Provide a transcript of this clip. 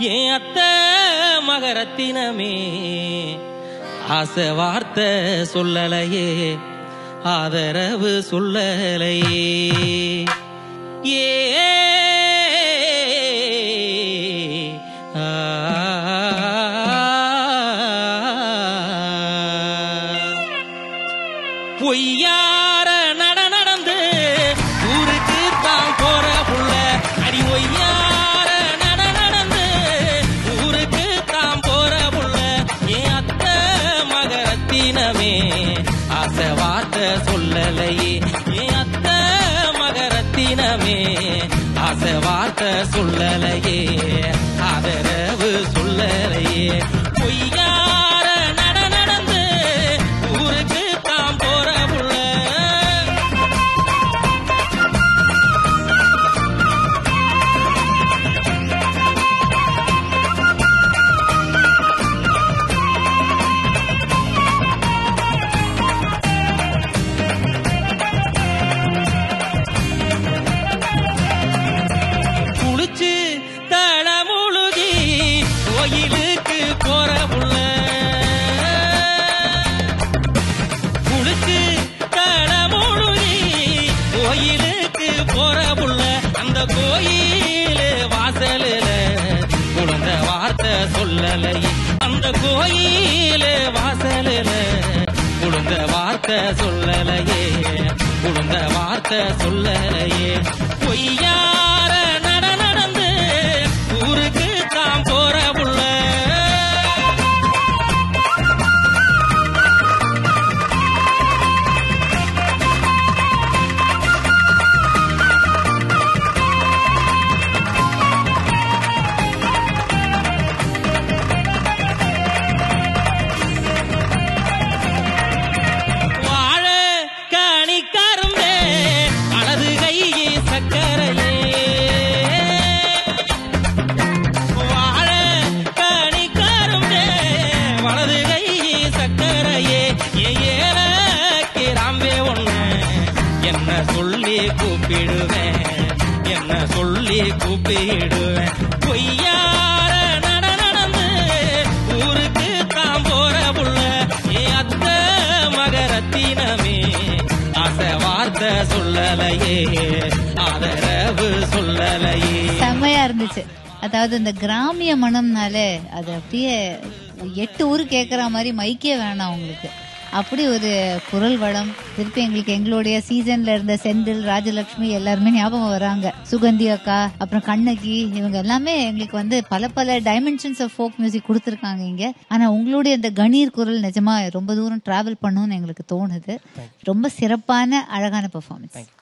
என் அத்த மகரத்தினமே ஆசை வார்த்தை சொல்லலையே ஆதரவு சொல்லலையே ஏ பொய்யார நட நடந்து ஊருக்கு தான் போற புள்ள அடி ஒய்யார நட நடந்து ஊருக்கு தான் போற புள்ள என் அத்த மகரத்தினமே ஆசை வார்த்தை சொல்லலையே என் அத்த மகரத்தினமே ஆசை வார்த்தை சொல்லலையே ஆதரவு சொல்லலையே பொய்யார நட நடந்து ஊருக்கு தான் போற புள்ள குளிச்சு தளமுழுகி கோயிலுக்கு போற புள்ள குளிச்சு தளமுழுகி கோயிலுக்கு போற புள்ள அந்த கோயில் வாசலில குழந்த வார்த்தை சொல்லலையே அந்த கோயில் வாசலில குழந்த வார்த்தை சொல்லலையே குழந்த வார்த்தை சொல்லலையே பொய்யார நட நடந்து ஊருக்கு தான் போற புள்ள வாழ கனி கரும்பே வலது கை சக்கரையே வாழ கனி கரும்பே வலது கை சக்கரையே ஏற கிராம்பே ஒண்ணு என்ன சொல்லி கூப்பிடுவேன் என்ன சொல்லி கூப்பிடுவேன் பொய்யார நட நடந்து ஊருக்கு தான் போற புள்ள ஏ அத்த மகரத்தினமே ஆசை வார்த்தை சொல்லலையே ஆதரவு சொல்லலையே செம்மையா இருந்துச்சு அதாவது இந்த கிராமிய மனம்னாலே அது அப்படியே எட்டு ஊர் கேட்குற மாதிரி மைக்கே வேணாம் உங்களுக்கு அப்படி ஒரு குரல் வளம் திருப்பி எங்களுக்கு எங்களுடைய சீசன்ல இருந்த செந்தில் ராஜலட்சுமி எல்லாருமே ஞாபகம் வராங்க சுகந்தி அக்கா அப்புறம் கண்ணகி இவங்க எல்லாமே எங்களுக்கு வந்து பல பல டைமென்ஷன்ஸ் ஆஃப் ஃபோக் மியூசிக் கொடுத்துருக்காங்க இங்க ஆனா உங்களுடைய இந்த கணீர் குரல் நிஜமா ரொம்ப தூரம் டிராவல் பண்ணணும்னு எங்களுக்கு தோணுது ரொம்ப சிறப்பான அழகான பெர்ஃபார்மன்ஸ்